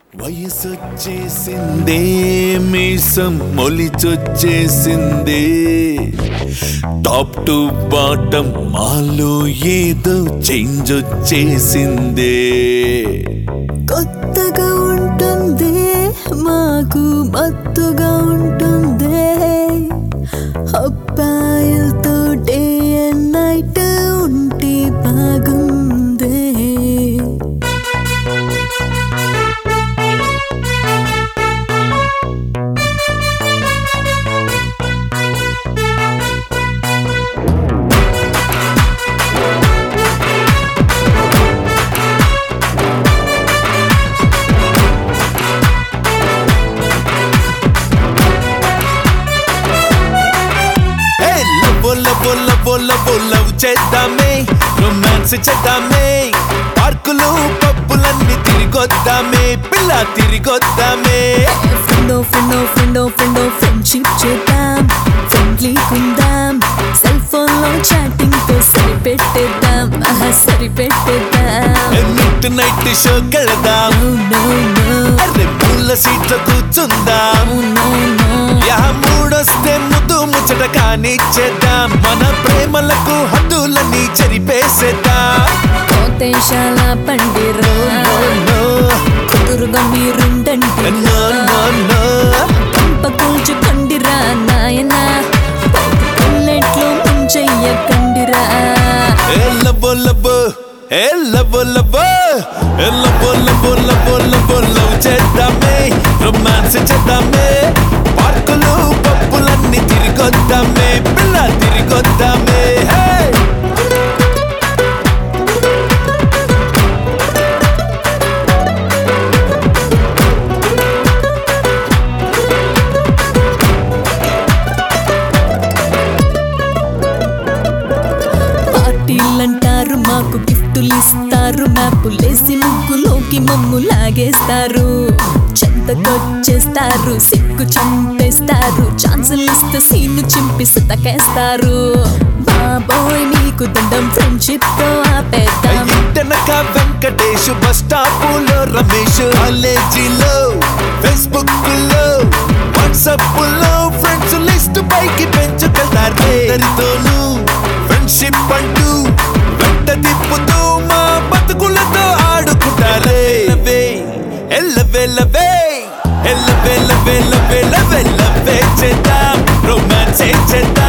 వయసొచ్చేసిందే మీసం మొలిచొచ్చేసిందే top to bottom మాలో ఏదో చేంజ్ వచ్చేసిందే కొత్తగా ఉంటుంది మాకు మత్తుగా ఉంటుంది అబ్బాయిలతో డే అండ్ నైట్ ఉంటే బాగుంది ఏ లవ్వో లవ్వో లవ్వో లవ్వో లవ్ చేద్దామే రొమాన్స్ చేద్దామే పార్కులు పప్పులన్నీ తిరిగొద్దామే పిల్ల తిరిగొద్దామే ఫ్రెండో ఫ్రెండో ఫ్రెండో ఫ్రెండో ఫ్రెండ్షిప్ చేద్దాం ఫ్రెండ్లీ కుందాం సెల్ ఫోన్ లో చాటింగ్ తో సరిపెట్టేద్దాం ఆహా సరిపెట్టేద్దాం మిడ్ నైట్ షో కెళదాం No, no, no. అరే పూల సీట్లో కూర్చుందాం No, no. యా మూడొస్తే ముద్దు ముచ్చట కానిచ్చేద్దాం మన ప్రేమలకు హద్దులన్నీ చెరిపేసేద్దాం కోతేశాల పండిరో No, no, కుదురుగా మీరుండండి no, no, no. పంప కూల్చుకొండిరా నాయన బుల్లెట్లు ముంచెయ్యకండిరా ఏ లవ్వో లవ్వో ఏ లవ్వో లవ్వో ఏ లవ్వో లవ్వో లవ్వో లవ్వో లవ్ చేద్దామే రొమాన్స్ చేద్దామే పార్కులు పప్పులన్నీ తిరిగొద్దామే పిల్ల తిరిగొద్దామే హే పార్టీలంటారు మాకు గిఫ్టులు ఇస్తారు మ్యాపులేసి ముగ్గులోకి మమ్ము లాగేస్తారు చెంతకొచ్చేస్తారు సిగ్గు చంపేస్తారు ఛాన్సులు ఇస్తే సీను చింపి సుతకేస్తారు బాబోయ్ నీకు దండం ఫ్రెండ్షిప్ తో ఆపేద్దాం ఇంటనక వెంకటేష్ బస్ స్టాపులో రమేష్ కాలేజీలో ఫేస్బుక్ లో వాట్సాప్ లో ఫ్రెండ్స్ లిస్ట్ పైకి పెంచుకెళ్తారు అందరితోనూ ఫ్రెండ్షిప్ అంటూ వెంట తిప్పుతూ మా బతుకులతో ఆడుకుంటారే లవే ఎల్లవే లవే ఎల్లవే లవే లవే లవే లవే చేద్దాం రొమాన్స్ చేద్దాం